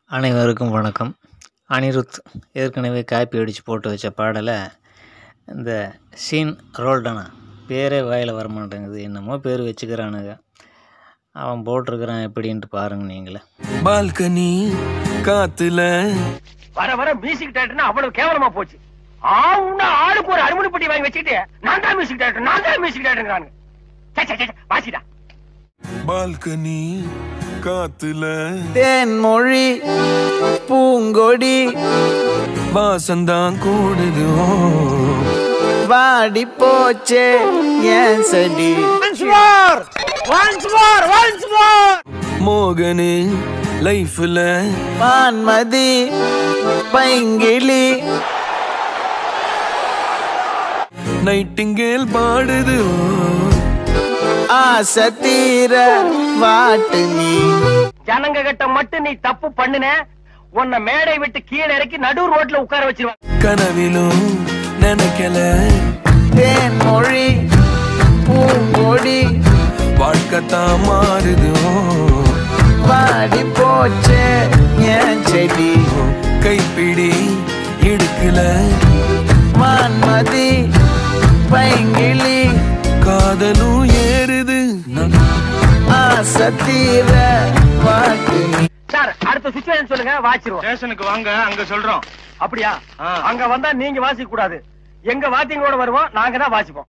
அனைவருக்கும் வணக்கம் அனிருத் ஏற்கனவே காப்பி அடித்து போட்டு வச்ச பாடலை இந்த சீன் ரோல்டனா பேரே வாயில் வர மாட்டேங்குது என்னமோ பேர் வச்சுக்கிறானுங்க அவன் போட்டிருக்கிறான் எப்படின்ட்டு பாருங்க நீங்களே பால்கனி காத்துல வர வர மியூசிக் டேரக்டர்னா அவ்வளவு கேவலமா போச்சு ஆவுன்னா ஆளுக்கு ஒரு அறுமணி பெட்டி வாங்கி வச்சுக்கிட்டு நான் தான் மியூசிக் டேரக்டர் நான் தான் மியூசிக் டேரக்டர் வாசிடா பால்கனி காத்துல தேன்மொழி பூங்கொடி வாசந்தான் கூடுது ஓ. வாடி போச்சே ஏன் செடி மோகனு லைஃப்ல வான்மதி பைங்கிளி நைட்டிங்கேல் பாடுது ஓ. ஆசை தீர வாட்டு நீ ஜனங்க கிட்ட மட்டும் நீ தப்பு பண்ணுன உன்னை மேடை விட்டு கீழே இறக்கி நடு ரோட்ல உட்கார வச்சிருவேன் கனவிலும் நினைக்கல தேன்மொழி பூங்கொடி வாழ்க்கைத்தான் மாறுது ஓ. வாடி போச்சே ஏன் செடி கைப்பிடி இடுக்கல வான்மதி பைங்கிளி காதலும் ஏறுது ஆசை தீர வாட்டு நீ சார் அடுத்த சுச்சுவேஷன் சொல்லுங்க வாச்சிருவோம் ஸ்டேஷனுக்கு வாங்க அங்க சொல்றோம் அப்படியா ஆ. அங்க வந்தா நீங்க வாசிக்க கூடாது எங்க வாத்தியங்களோட வருவோம் நாங்க தான் வாசிப்போம்